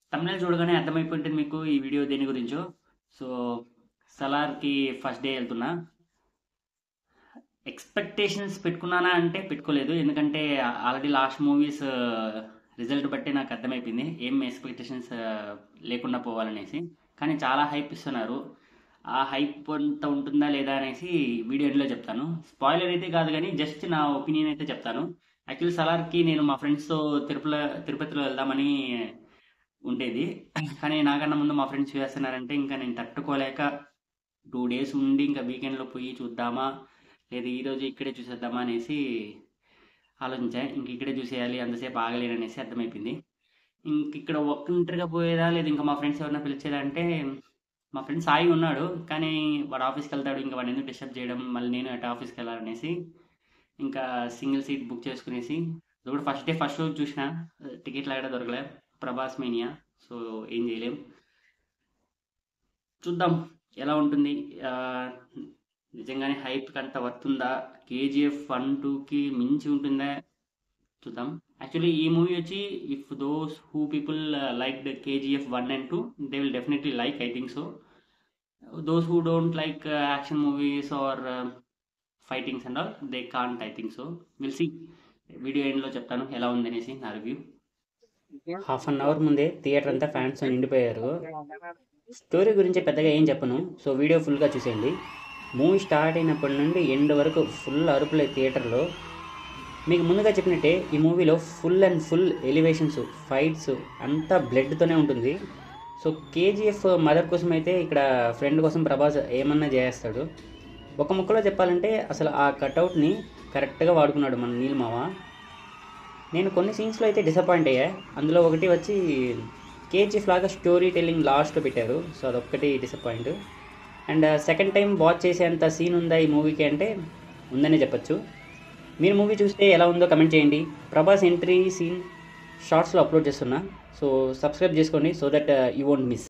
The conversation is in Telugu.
తమిళ చూడగానే అర్థమైపోయి ఉంటుంది మీకు ఈ వీడియో దేని గురించో సో సలార్కి ఫస్ట్ డే వెళ్తున్నా ఎక్స్పెక్టేషన్స్ పెట్టుకున్నానా అంటే పెట్టుకోలేదు ఎందుకంటే ఆల్రెడీ లాస్ట్ మూవీస్ రిజల్ట్ బట్టి నాకు అర్థమైపోయింది ఏం ఎక్స్పెక్టేషన్స్ లేకుండా పోవాలనేసి కానీ చాలా హైప్ ఇస్తున్నారు ఆ హైప్ అంత ఉంటుందా లేదా అనేసి వీడియో ఎండ్లో చెప్తాను స్పాయిలర్ అయితే కాదు కానీ జస్ట్ నా ఒపీనియన్ అయితే చెప్తాను యాక్చువల్లీ సలార్కి నేను మా ఫ్రెండ్స్తో తిరుపతిలో తిరుపతిలో వెళ్దామని ఉండేది కానీ నాకన్నా ముందు మా ఫ్రెండ్స్ చేస్తున్నారంటే ఇంకా నేను తట్టుకోలేక టూ డేస్ ఉండి ఇంకా వీకెండ్లో పోయి చూద్దామా లేదా ఈరోజు ఇక్కడే చూసేద్దామా అనేసి ఆలోచించా ఇంక ఇక్కడే చూసేయాలి అంతసేపు ఆగలేను అనేసి అర్థమైపోయింది ఇంక ఇక్కడ ఒక్కరింటర్గా పోయేదా లేదా ఇంకా మా ఫ్రెండ్స్ ఎవరైనా పిలిచేదా అంటే మా ఫ్రెండ్ సాయి ఉన్నాడు కానీ వాడు ఆఫీస్కి వెళ్తాడు ఇంకా వాడిని ఎందుకు డిస్టర్బ్ చేయడం మళ్ళీ నేను అటు ఆఫీస్కి వెళ్ళాలనేసి ఇంకా సింగిల్ సీట్ బుక్ చేసుకునేసి అది కూడా ఫస్ట్ డే ఫస్ట్ రోజు చూసిన టికెట్లు ఎక్కడ దొరకలే ప్రభాస్ మేనియా సో ఏం చేయలేం చూద్దాం ఎలా ఉంటుంది ఆ, నిజంగానే హైప్కి అంత వర్తుందా కేజీఎఫ్ వన్ టూకి మించి ఉంటుందా చూద్దాం యాక్చువల్లీ ఈ మూవీ వచ్చి if those who people like the KGF one and two they will definitely like I think so those who don't like action movies or fightings and all they can't I think so will see video ఎండ్లో చెప్తాను ఎలా ఉందనేసి నా రివ్యూ హాఫ్ అన్ అవర్ ముందే థియేటర్ అంతా ఫ్యాన్స్ నిండిపోయారు స్టోరీ గురించి పెద్దగా ఏం చెప్పను సో వీడియో ఫుల్గా చూసేయండి మూవీ స్టార్ట్ అయినప్పటి నుండి ఎండ్ వరకు ఫుల్ అరుపులే థియేటర్లో మీకు ముందుగా చెప్పినట్టే ఈ మూవీలో full and full elevations fights అంతా బ్లడ్తోనే ఉంటుంది సో కేజీఎఫ్ మదర్ కోసం అయితే ఇక్కడ ఫ్రెండ్ కోసం ప్రభాస్ ఏమన్నా చేస్తాడు ఒక ముక్కలో చెప్పాలంటే అసలు ఆ కటౌట్ని కరెక్ట్గా వాడుకున్నాడు మన నీలిమావ నేను కొన్ని సీన్స్లో అయితే డిసప్పాయింట్ అయ్యా అందులో ఒకటి వచ్చి కేజీఎఫ్ లాగా స్టోరీ టెల్లింగ్ లాస్ట్లో పెట్టారు సో అదొక్కటి disappoint and second time watch చేసేంత సీన్ ఉందా ఈ మూవీకి అంటే ఉందనే చెప్పొచ్చు మీరు మూవీ చూస్తే ఎలా ఉందో కమెంట్ చేయండి ప్రభాస్ ఎంట్రీ సీన్ షార్ట్స్లో అప్లోడ్ చేస్తున్నా సో సబ్స్క్రైబ్ చేసుకోండి so that you won't miss